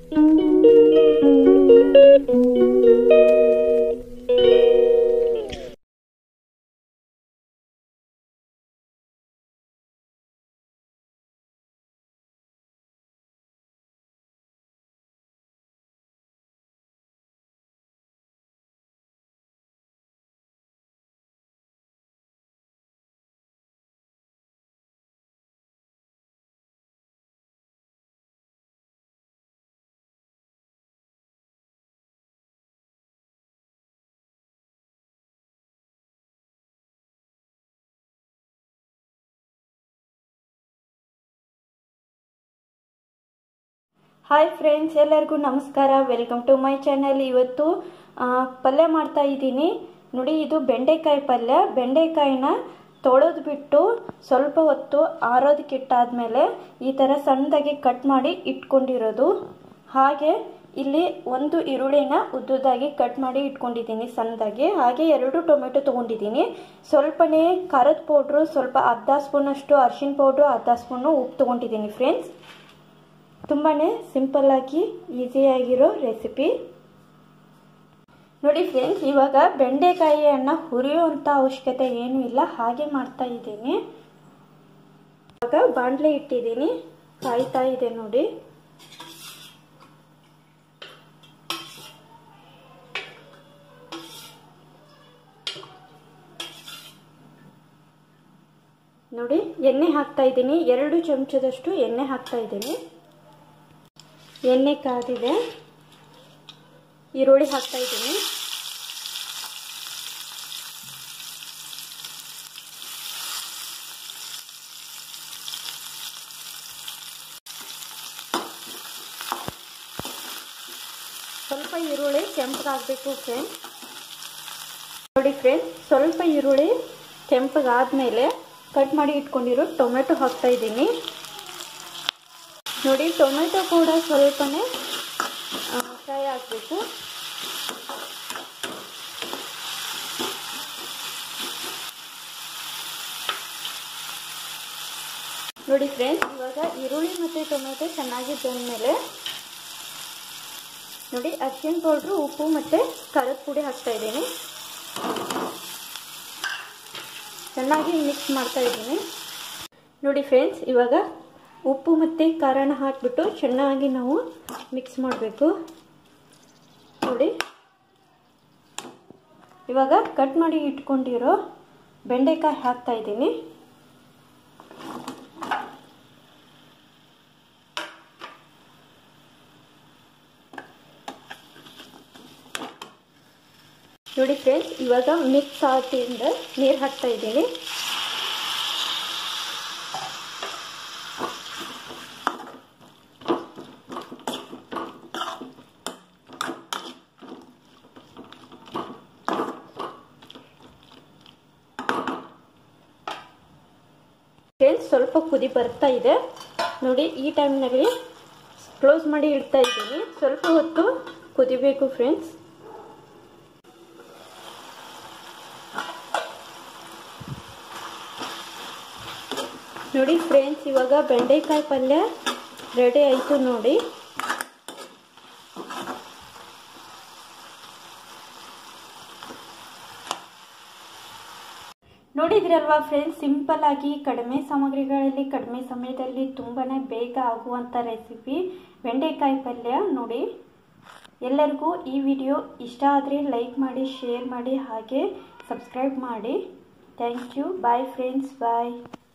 hi friends ಎಲ್ಲರಿಗೂ ನಮಸ್ಕಾರ welcome to my channel ಇವತ್ತು ಆ, ಪಲ್ಯ ಮಾಡ್ತಾ ಇದ್ದೀನಿ ನೋಡಿ ಇದು ಬೆಂಡೆಕಾಯಿ ಪಲ್ಯ ಬೆಂಡೆಕಾಯಿನ ತೊಳೆದು ಬಿಟ್ಟು ಸ್ವಲ್ಪ ಹೊತ್ತು ಆರೋದಕ್ಕೆ ಇಟ್ಟಾದ್ಮೇಲೆ ಈ ಥರ ಸಣ್ಣದಾಗಿ ಕಟ್ ಮಾಡಿ ಇಟ್ಕೊಂಡಿರೋದು ಹಾಗೆ ಇಲ್ಲಿ ಒಂದು ಈರುಳ್ಳಿನ ಉದ್ದುದಾಗಿ ಕಟ್ ಮಾಡಿ ಇಟ್ಕೊಂಡಿದ್ದೀನಿ ಸಣ್ಣದಾಗಿ ಹಾಗೆ ಎರಡು ಟೊಮೆಟೊ ತೊಗೊಂಡಿದ್ದೀನಿ ಸ್ವಲ್ಪನೇ ಖಾರದ ಪೌಡ್ರು ಸ್ವಲ್ಪ ಅರ್ಧ ಸ್ಪೂನಷ್ಟು ಅರಿಶಿನ ಪೌಡ್ರು ಅರ್ಧ ಸ್ಪೂನು ಉಪ್ಪು ತೊಗೊಂಡಿದ್ದೀನಿ ಫ್ರೆಂಡ್ಸ್ ತುಂಬಾ ಸಿಂಪಲ್ಲಾಗಿ ಈಸಿಯಾಗಿರೋ ರೆಸಿಪಿ ನೋಡಿ ಫ್ರೆಂಡ್ಸ್ ಇವಾಗ ಬೆಂಡೆಕಾಯಿಯನ್ನು ಹುರಿಯುವಂಥ ಅವಶ್ಯಕತೆ ಏನೂ ಇಲ್ಲ ಹಾಗೆ ಮಾಡ್ತಾ ಇದ್ದೀನಿ ಇವಾಗ ಬಾಣಲೆ ಇಟ್ಟಿದ್ದೀನಿ ಕಾಯ್ತಾ ಇದೆ ನೋಡಿ ನೋಡಿ ಎಣ್ಣೆ ಹಾಕ್ತಾ ಇದ್ದೀನಿ ಎರಡು ಚಮಚದಷ್ಟು ಎಣ್ಣೆ ಹಾಕ್ತಾ ಇದ್ದೀನಿ ಎಣ್ಣೆ ಕಾದಿದೆ ಈರುಳ್ಳಿ ಹಾಕ್ತಾ ಇದ್ದೀನಿ ಸ್ವಲ್ಪ ಈರುಳ್ಳಿ ಕೆಂಪಗಾಗಬೇಕು ಫ್ರೆಂಡ್ಸ್ ನೋಡಿ ಫ್ರೆಂಡ್ಸ್ ಸ್ವಲ್ಪ ಈರುಳ್ಳಿ ಕೆಂಪಗಾದ್ಮೇಲೆ ಕಟ್ ಮಾಡಿ ಇಟ್ಕೊಂಡಿರೋ ಟೊಮೆಟೊ ಹಾಕ್ತಾ ಇದ್ದೀನಿ ನೋಡಿ ಟೊಮೆಟೊ ಕೂಡ ಸ್ವಲ್ಪನೇ ಫ್ರೈ ಆಗಬೇಕು ನೋಡಿ ಫ್ರೆಂಡ್ಸ್ ಇವಾಗ ಈರುಳ್ಳಿ ಮತ್ತು ಟೊಮೆಟೊ ಚೆನ್ನಾಗಿ ಬೆಂದ್ಮೇಲೆ ನೋಡಿ ಅರಿಶಿನ ಪೌಡ್ರು ಉಪ್ಪು ಮತ್ತು ಖಾರದ ಪುಡಿ ಹಾಕ್ತಾ ಇದ್ದೀನಿ ಚೆನ್ನಾಗಿ ಮಿಕ್ಸ್ ಮಾಡ್ತಾ ಇದ್ದೀನಿ ನೋಡಿ ಫ್ರೆಂಡ್ಸ್ ಇವಾಗ ಉಪ್ಪು ಮತ್ತು ಖಾರನ ಹಾಕಿಬಿಟ್ಟು ಚೆನ್ನಾಗಿ ನಾವು ಮಿಕ್ಸ್ ಮಾಡಬೇಕು ನೋಡಿ ಇವಾಗ ಕಟ್ ಮಾಡಿ ಇಟ್ಕೊಂಡಿರೋ ಬೆಂಡೆಕಾಯಿ ಹಾಕ್ತಾ ಇದ್ದೀನಿ ನೋಡಿ ಫ್ರೆಂಡ್ಸ್ ಇವಾಗ ಮಿಕ್ಸ್ ಆದಿಂದ ನೀರು ಹಾಕ್ತಾ ಇದ್ದೀನಿ ಫ್ರೆಂಡ್ಸ್ ಸ್ವಲ್ಪ ಕುದಿ ಬರ್ತಾ ಇದೆ ನೋಡಿ ಈ ಟೈಮ್ನಲ್ಲಿ ಕ್ಲೋಸ್ ಮಾಡಿ ಇಡ್ತಾ ಇದ್ದೀನಿ ಸ್ವಲ್ಪ ಹೊತ್ತು ಕುದಿಬೇಕು ಫ್ರೆಂಡ್ಸ್ ನೋಡಿ ಫ್ರೆಂಡ್ಸ್ ಇವಾಗ ಬೆಂಡೆಕಾಯಿ ಪಲ್ಯ ರೆಡಿ ಆಯಿತು ನೋಡಿ ನೋಡಿದ್ರಲ್ವಾ ಫ್ರೆಂಡ್ಸ್ ಸಿಂಪಲ್ ಆಗಿ ಕಡಿಮೆ ಸಾಮಗ್ರಿಗಳಲ್ಲಿ ಕಡಿಮೆ ಸಮಯದಲ್ಲಿ ತುಂಬಾ ಬೇಗ ಆಗುವಂಥ ರೆಸಿಪಿ ಬೆಂಡೆಕಾಯಿ ಪಲ್ಯ ನೋಡಿ ಎಲ್ಲರಿಗೂ ಈ ವಿಡಿಯೋ ಇಷ್ಟ ಆದರೆ ಲೈಕ್ ಮಾಡಿ ಶೇರ್ ಮಾಡಿ ಹಾಗೆ ಸಬ್ಸ್ಕ್ರೈಬ್ ಮಾಡಿ thank you bye friends bye